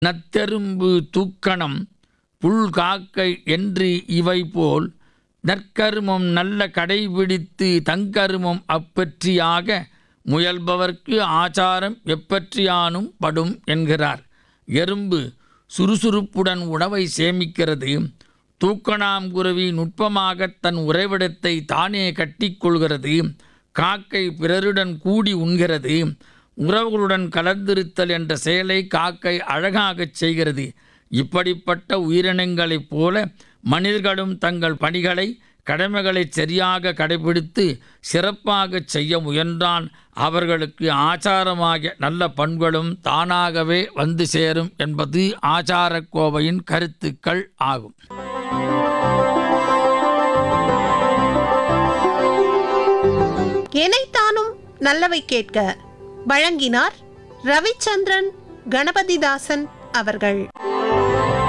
நத்தெரும்பு தூக்கணம் புல் காக்கை என்று இவை போல் நற்கருமம் நல்ல கடைபிடித்து தங்கருமம் அப்பற்றியாக முயல்பவர்க்கு ஆச்சாரம் எப்பற்றியானும் படும் என்கிறார் எறும்பு சுறுசுறுப்புடன் உணவை சேமிக்கிறது தூக்கணாங்குருவி நுட்பமாக தன் உறைவிடத்தை தானே கட்டிக்கொள்கிறது காக்கை பிறருடன் கூடி உண்கிறது உறவுகளுடன் கலந்திருத்தல் என்ற செயலை காக்கை அழகாகச் செய்கிறது இப்படிப்பட்ட உயிரினங்களைப் போல மனிதர்களும் தங்கள் பணிகளை கடமைகளை சரியாக கடைபிடித்து சிறப்பாக செய்ய முயன்றால் அவர்களுக்கு ஆச்சாரமாகிய நல்ல பண்புகளும் தானாகவே வந்து சேரும் என்பது ஆச்சாரக்கோவையின் கருத்துக்கள் ஆகும் எனைத்தானும் நல்லவை கேட்க வழங்கினார் ரவிச்சந்திரன் கணபதிதாசன் அவர்கள்